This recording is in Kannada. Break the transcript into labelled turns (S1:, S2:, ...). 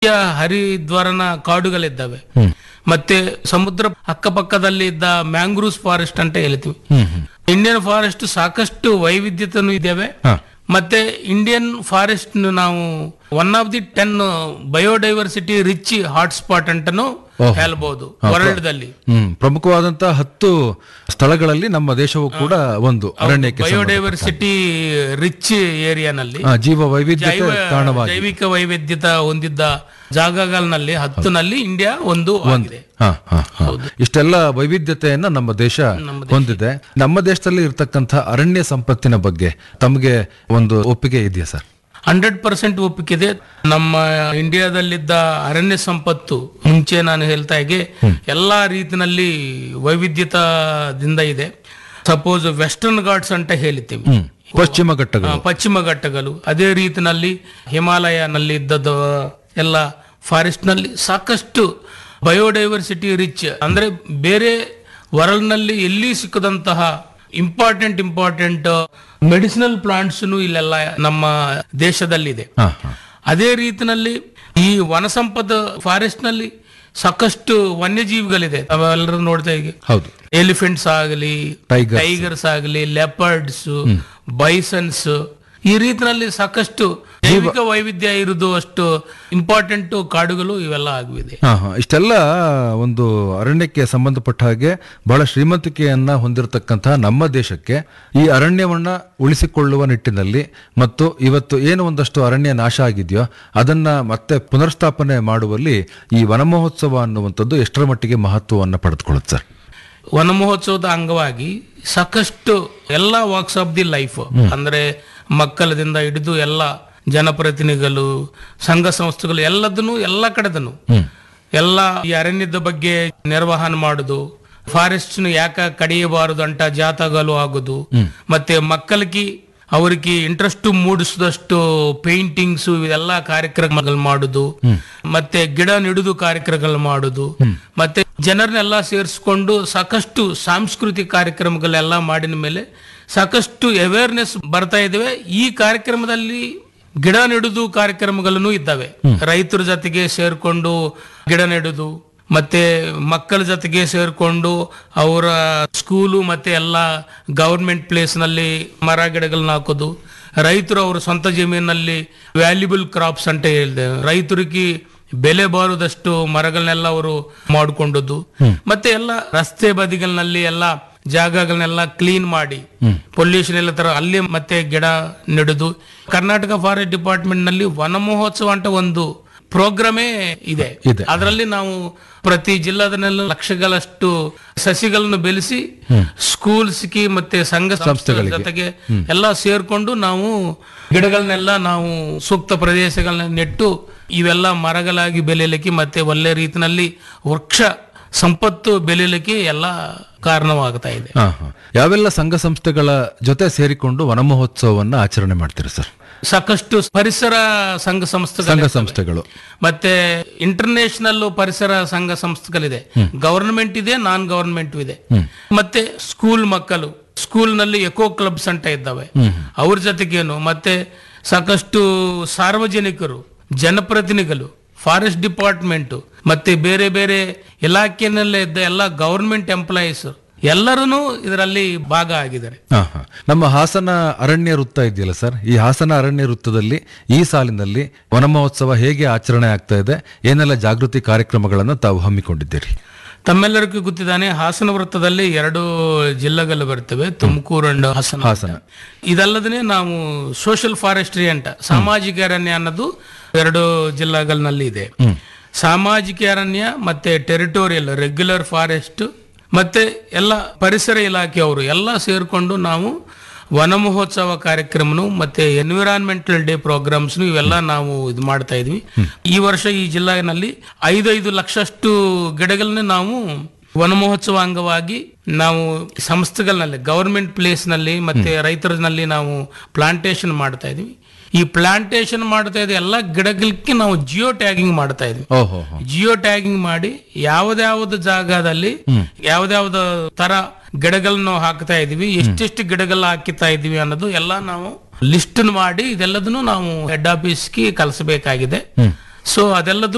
S1: ಹರಿದ್ವರನ ಕಾಡುಗಳಿದ್ದಾವೆ ಮತ್ತೆ ಸಮುದ್ರ ಅಕ್ಕಪಕ್ಕದಲ್ಲಿ ಇದ್ದ ಮ್ಯಾಂಗ್ರೂವ್ಸ್ ಫಾರೆಸ್ಟ್ ಅಂತ ಹೇಳ್ತೀವಿ ಇಂಡಿಯನ್ ಫಾರೆಸ್ಟ್ ಸಾಕಷ್ಟು ವೈವಿಧ್ಯತೆನೂ ಇದ್ದಾವೆ
S2: ಹಾ.
S1: ಮತ್ತೆ ಇಂಡಿಯನ್ ಫಾರೆಸ್ಟ್ ನಾವು one of the ten biodiversity rich hotspot ಅಂತಾನು
S2: ಓಹೋ.
S1: ಹೇಳ್ಬಹುದು ವರ್ಲ್ಡ್ ದಲ್ಲಿ
S2: ಹ್ಮ್ ಪ್ರಮುಖವಾದಂತಹ ಹತ್ತು ಸ್ಥಳಗಳಲ್ಲಿ ನಮ್ಮ ದೇಶವು ಕೂಡ ಒಂದು ಅರಣ್ಯಕ್ಕೆ ಸಂಬಂಧ-
S1: ಬಯೋಡೈವರ್ಸಿಟಿ ರಿಚ್ ಏರಿಯಾನಲ್ಲಿ
S2: ಆ, ಜೀವ ವೈವಿಧ್ಯತೆ
S1: ಜೈವ
S2: ತಾಣವಾಗಿ
S1: ಜೈವಿಕ ವೈವಿಧ್ಯತೆ ಹೊಂದಿದ್ದ ಜಾಗಗಳಲ್ಲಿ ಹತ್ತುನಲ್ಲಿ ಇಂಡಿಯಾ ಒಂದು ಆಗಿದೆ
S2: ಹಾ, ಹಾ, ಹಾ. ಇಷ್ಟೆಲ್ಲ ವೈವಿಧ್ಯತೆಯನ್ನ ನಮ್ಮ ದೇಶ ಹೊಂದಿದೆ ನಮ್ಮ ದೇಶದಲ್ಲಿ ಇರ್ತಕ್ಕಂಥ ಅರಣ್ಯ ಸಂಪತ್ತಿನ ಬಗ್ಗೆ ತಮಗೆ ಒಂದು ಒಪ್ಪಿಗೆ ಇದೆಯಾ ಸರ್
S1: ಹಂಡ್ರೆಡ್ ಪರ್ಸೆಂಟ್ ಒಪ್ಪಿಗಿದೆ ನಮ್ಮ ಇಂಡಿಯಾದಲ್ಲಿದ್ದ ಅರಣ್ಯ ಸಂಪತ್ತು ಮುಂಚೆ ನಾನು ಹೇಳ್ತಾ ಹಾಗೆ ಎಲ್ಲಾ ರೀತಿನಲ್ಲಿ ವೈವಿಧ್ಯತಾದಿಂದ ಇದೆ ಸಪೋಸ್ ವೆಸ್ಟರ್ನ್ ಘಾಟ್ಸ್ ಅಂತ ಹೇಳಿದ್ದೀವಿ
S2: ಹ್ಮ್ ಪಶ್ಚಿಮ ಘಟ್ಟಗಳು
S1: ಆ, ಪಶ್ಚಿಮ ಘಟ್ಟಗಳು ಅದೇ ರೀತಿನಲ್ಲಿ ಹಿಮಾಲಯನಲ್ಲಿ ಇದ್ದದ್ದು ಎಲ್ಲ ಫಾರೆಸ್ಟ್ ನಲ್ಲಿ ಸಾಕಷ್ಟು ಬಯೋಡೈವರ್ಸಿಟಿ ರಿಚ್ ಅಂದ್ರೆ ಬೇರೆ ವರ್ಲ್ಡ್ ನಲ್ಲಿ ಎಲ್ಲಿ ಸಿಕ್ಕದಂತಹ ಇಂಪಾರ್ಟೆಂಟ್ ಇಂಪಾರ್ಟೆಂಟ್ ಮೆಡಿಸಿನಲ್ ಪ್ಲಾಂಟ್ಸ್ ಇಲ್ಲೆಲ್ಲ ನಮ್ಮ ದೇಶದಲ್ಲಿದೆ
S2: ಹಾ, ಹಾ.
S1: ಅದೇ ರೀತಿನಲ್ಲಿ ಈ ವನ ಸಂಪದ ಫಾರೆಸ್ಟ್ ನಲ್ಲಿ ಸಾಕಷ್ಟು ವನ್ಯಜೀವಿಗಳಿದೆ ಅವೆಲ್ಲರೂ ನೋಡ್ತಾ ಈಗ
S2: ಹೌದು
S1: ಎಲಿಫೆಂಟ್ಸ್ ಆಗಲಿ
S2: Tigers.
S1: ಟೈಗರ್ಸ್ ಆಗಲಿ ಲೆಪರ್ಡ್ಸ್ ಬೈಸನ್ಸ್ ಈ ರೀತಿನಲ್ಲಿ ಸಾಕಷ್ಟು ಜೈವಿಕ ವೈವಿಧ್ಯ ಇರುವುದು ಅಷ್ಟು ಇಂಪಾರ್ಟೆಂಟ್ ಕಾಡುಗಳು ಇವೆಲ್ಲ ಆಗಿವೆ
S2: ಹಾ, ಹಾ. ಇಷ್ಟೆಲ್ಲ ಒಂದು ಅರಣ್ಯಕ್ಕೆ ಸಂಬಂಧಪಟ್ಟ ಹಾಗೆ ಬಹಳ ಶ್ರೀಮಂತಿಕೆಯನ್ನ ಹೊಂದಿರತಕ್ಕಂತಹ ನಮ್ಮ ದೇಶಕ್ಕೆ ಈ ಅರಣ್ಯವನ್ನ ಉಳಿಸಿಕೊಳ್ಳುವ ನಿಟ್ಟಿನಲ್ಲಿ ಮತ್ತು ಇವತ್ತು ಏನು ಒಂದಷ್ಟು ಅರಣ್ಯ ನಾಶ ಆಗಿದೆಯೋ ಅದನ್ನ ಮತ್ತೆ ಪುನರ್ಸ್ಥಾಪನೆ ಮಾಡುವಲ್ಲಿ ಈ ವನ ಮಹೋತ್ಸವ ಅನ್ನುವಂಥದ್ದು ಎಷ್ಟರ ಮಟ್ಟಿಗೆ ಮಹತ್ವವನ್ನು ಪಡೆದುಕೊಳ್ಳುತ್ತೆ ಸರ್
S1: ವನ ಮಹೋತ್ಸವದ ಅಂಗವಾಗಿ ಸಾಕಷ್ಟು ಎಲ್ಲ ವಾಕ್ಸ್ ಆಫ್ ದಿ ಲೈಫ್ ಅಂದ್ರೆ ಮಕ್ಕಳದಿಂದ ಹಿಡಿದು ಎಲ್ಲ ಜನಪ್ರತಿನಿಧಿಗಳು ಸಂಘ ಸಂಸ್ಥೆಗಳು ಎಲ್ಲದನ್ನು ಎಲ್ಲ ಕಡೆದನು ಎಲ್ಲ ಈ ಅರಣ್ಯದ ಬಗ್ಗೆ ನಿರ್ವಹಣೆ ಮಾಡುದು ಫಾರೆಸ್ಟ್ ಯಾಕ ಕಡಿಯಬಾರದು ಅಂತ ಜಾಥಾಗಳು ಆಗುದು ಮತ್ತೆ ಮಕ್ಕಳಿಗೆ ಅವರಿಗೆ ಇಂಟ್ರೆಸ್ಟ್ ಮೂಡಿಸಿದಷ್ಟು ಪೇಂಟಿಂಗ್ಸ್ ಇವೆಲ್ಲ ಕಾರ್ಯಕ್ರಮಗಳು ಮಾಡುದು ಮತ್ತೆ ಗಿಡ ನೆಡುದು ಕಾರ್ಯಕ್ರಮಗಳು ಮಾಡುದು ಮತ್ತೆ ಜನರನ್ನೆಲ್ಲ ಸೇರಿಸ್ಕೊಂಡು ಸಾಕಷ್ಟು ಸಾಂಸ್ಕೃತಿಕ ಕಾರ್ಯಕ್ರಮಗಳೆಲ್ಲ ಮಾಡಿದ ಮೇಲೆ ಸಾಕಷ್ಟು ಅವೇರ್ನೆಸ್ ಬರ್ತಾ ಇದಾವೆ ಈ ಕಾರ್ಯಕ್ರಮದಲ್ಲಿ ಗಿಡ ನೆಡುದು ಕಾರ್ಯಕ್ರಮಗಳನ್ನು ಇದ್ದಾವೆ ರೈತರ ಜೊತೆಗೆ ಸೇರ್ಕೊಂಡು ಗಿಡ ನೆಡುದು ಮತ್ತೆ ಮಕ್ಕಳ ಜೊತೆಗೆ ಸೇರ್ಕೊಂಡು ಅವರ ಸ್ಕೂಲು ಮತ್ತೆ ಎಲ್ಲ ಗವರ್ಮೆಂಟ್ ಪ್ಲೇಸ್ ನಲ್ಲಿ ಮರ ಗಿಡಗಳನ್ನ ಹಾಕೋದು ರೈತರು ಅವರ ಸ್ವಂತ ಜಮೀನಲ್ಲಿ ವ್ಯಾಲ್ಯೂಬಲ್ ಕ್ರಾಪ್ಸ್ ಅಂತ ಹೇಳಿದೆ ರೈತರಿಗೆ ಬೆಲೆ ಬಾರದಷ್ಟು ಮರಗಳನ್ನೆಲ್ಲ ಅವರು ಮಾಡಿಕೊಂಡದ್ದು ಮತ್ತೆ ಎಲ್ಲ ರಸ್ತೆ ಬದಿಗಳಲ್ಲಿ ಎಲ್ಲ ಜಾಗಗಳನ್ನೆಲ್ಲ ಕ್ಲೀನ್ ಮಾಡಿ ಪೊಲ್ಯೂಷನ್ ಎಲ್ಲ ತರ ಅಲ್ಲಿ ಮತ್ತೆ ಗಿಡ ನೆಡುದು ಕರ್ನಾಟಕ ಫಾರೆಸ್ಟ್ ಡಿಪಾರ್ಟ್ಮೆಂಟ್ ನಲ್ಲಿ ವನ ಮಹೋತ್ಸವ ಅಂತ ಒಂದು ಪ್ರೋಗ್ರಾಮೇ ಇದೆ
S2: ಇದೆ.
S1: ಅದರಲ್ಲಿ ನಾವು ಪ್ರತಿ ಜಿಲ್ಲಾದಲ್ಲೆಲ್ಲ ಲಕ್ಷಗಳಷ್ಟು ಸಸಿಗಳನ್ನು ಬೆಳೆಸಿ ಸ್ಕೂಲ್ಸ್ಗೆ ಮತ್ತೆ ಸಂಘ ಸಂಸ್ಥೆಗಳ ಜೊತೆಗೆ ಎಲ್ಲ ಸೇರ್ಕೊಂಡು ನಾವು ಗಿಡಗಳನ್ನೆಲ್ಲ ನಾವು ಸೂಕ್ತ ಪ್ರದೇಶಗಳನ್ನ ನೆಟ್ಟು ಇವೆಲ್ಲ ಮರಗಳಾಗಿ ಬೆಳೆಯಲಿಕ್ಕೆ ಮತ್ತೆ ಒಳ್ಳೆ ರೀತಿನಲ್ಲಿ ವೃಕ್ಷ ಸಂಪತ್ತು ಬೆಳೆಯಲಿಕ್ಕೆ ಎಲ್ಲ ಕಾರಣವಾಗ್ತಾ ಇದೆ
S2: ಹಾ, ಹಾ. ಯಾವೆಲ್ಲ ಸಂಘ ಸಂಸ್ಥೆಗಳ ಜೊತೆ ಸೇರಿಕೊಂಡು ವನ ಮಹೋತ್ಸವವನ್ನ ಆಚರಣೆ ಮಾಡ್ತೀರಿ ಸರ್
S1: ಸಾಕಷ್ಟು ಪರಿಸರ ಸಂಘ ಸಂಸ್ಥೆಗಳು
S2: ಸಂಘ ಸಂಸ್ಥೆಗಳು
S1: ಮತ್ತೆ ಇಂಟರ್ನ್ಯಾಷನಲ್ ಪರಿಸರ ಸಂಘ ಸಂಸ್ಥೆಗಳಿದೆ ಗವರ್ನಮೆಂಟ್ ಇದೆ ನಾನ್ ಗವರ್ನಮೆಂಟ್ ಇದೆ ಮತ್ತೆ ಸ್ಕೂಲ್ ಮಕ್ಕಳು ಸ್ಕೂಲ್ ನಲ್ಲಿ ಎಕೋ ಕ್ಲಬ್ಸ್ ಅಂತ ಇದ್ದಾವೆ ಅವ್ರ ಜೊತೆಗೇನು ಮತ್ತೆ ಸಾಕಷ್ಟು ಸಾರ್ವಜನಿಕರು ಜನಪ್ರತಿನಿಧಿಗಳು ಫಾರೆಸ್ಟ್ ಡಿಪಾರ್ಟ್ಮೆಂಟ್ ಮತ್ತೆ ಬೇರೆ ಬೇರೆ ಇಲಾಖೆನಲ್ಲೇ ಇದ್ದ ಎಲ್ಲ ಗವರ್ಮೆಂಟ್ ಎಂಪ್ಲಾಯೀಸ್ ಎಲ್ಲರೂ ಇದರಲ್ಲಿ ಭಾಗ ಆಗಿದ್ದಾರೆ
S2: ಹಾ, ಹಾ. ನಮ್ಮ ಹಾಸನ ಅರಣ್ಯ ವೃತ್ತ ಇದೆಯಲ್ಲ ಸರ್ ಈ ಹಾಸನ ಅರಣ್ಯ ವೃತ್ತದಲ್ಲಿ ಈ ಸಾಲಿನಲ್ಲಿ ವನ ಮಹೋತ್ಸವ ಹೇಗೆ ಆಚರಣೆ ಆಗ್ತಾ ಇದೆ ಏನೆಲ್ಲ ಜಾಗೃತಿ ಕಾರ್ಯಕ್ರಮಗಳನ್ನು ತಾವು ಹಮ್ಮಿಕೊಂಡಿದ್ದೀರಿ
S1: ತಮ್ಮೆಲ್ಲರಿಗೂ ಗೊತ್ತಿದ್ದಾನೆ ಹಾಸನ ವೃತ್ತದಲ್ಲಿ ಎರಡು ಜಿಲ್ಲೆಗಳು ಬರ್ತವೆ ತುಮಕೂರು ಅಂಡ್ ಹಾಸನ
S2: ಹಾಸನ
S1: ಇದಲ್ಲದೇ ನಾವು ಸೋಷಿಯಲ್ ಫಾರೆಸ್ಟ್ರಿ ಅಂತ ಸಾಮಾಜಿಕ ಅರಣ್ಯ ಅನ್ನೋದು ಎರಡು ಜಿಲ್ಲೆಗಳಲ್ಲಿ ಇದೆ ಸಾಮಾಜಿಕ ಅರಣ್ಯ ಮತ್ತೆ ಟೆರಿಟೋರಿಯಲ್ ರೆಗ್ಯುಲರ್ ಫಾರೆಸ್ಟ್ ಮತ್ತೆ ಎಲ್ಲ ಪರಿಸರ ಇಲಾಖೆಯವರು ಎಲ್ಲ ಸೇರ್ಕೊಂಡು ನಾವು ವನ ಮಹೋತ್ಸವ ಕಾರ್ಯಕ್ರಮನು ಮತ್ತೆ ಎನ್ವಿರಾನ್ಮೆಂಟಲ್ ಡೇ ಪ್ರೋಗ್ರಾಮ್ಸ್ ಇವೆಲ್ಲ ನಾವು ಇದು ಮಾಡ್ತಾ ಇದ್ವಿ ಈ ವರ್ಷ ಈ ಜಿಲ್ಲೆನಲ್ಲಿ ಐದೈದು ಲಕ್ಷಷ್ಟು ಗಿಡಗಳನ್ನ ನಾವು ವನ ಮಹೋತ್ಸವ ಅಂಗವಾಗಿ ನಾವು ಸಂಸ್ಥೆಗಳಲ್ಲಿ ಗವರ್ಮೆಂಟ್ ಪ್ಲೇಸ್ ನಲ್ಲಿ ಮತ್ತೆ ರೈತರಲ್ಲಿ ನಾವು ಪ್ಲಾಂಟೇಶನ್ ಮಾಡ್ತಾ ಇದ್ವಿ ಈ ಪ್ಲಾಂಟೇಶನ್ ಮಾಡ್ತಾ ಇದ್ದ ಎಲ್ಲ ಗಿಡಗಳಿಗೆ ನಾವು ಜಿಯೋ ಟ್ಯಾಗಿಂಗ್ ಮಾಡ್ತಾ ಇದ್ವಿ
S2: ಓಹೋ
S1: ಜಿಯೋ ಟ್ಯಾಗಿಂಗ್ ಮಾಡಿ ಯಾವ್ದಾವ್ದು ಜಾಗದಲ್ಲಿ ಯಾವ್ದಾವ್ದು ತರ ಗಿಡಗಳನ್ನ ಹಾಕ್ತಾ ಇದೀವಿ ಎಷ್ಟೆಷ್ಟು ಗಿಡಗಳ ಹಾಕಿತಾ ಇದೀವಿ ಅನ್ನೋದು ಎಲ್ಲ ನಾವು ಲಿಸ್ಟ್ ಮಾಡಿ ಇದೆಲ್ಲದನ್ನು ನಾವು ಹೆಡ್ ಆಫೀಸ್ಗೆ ಕಲಿಸಬೇಕಾಗಿದೆ ಸೊ ಅದೆಲ್ಲದನ್ನು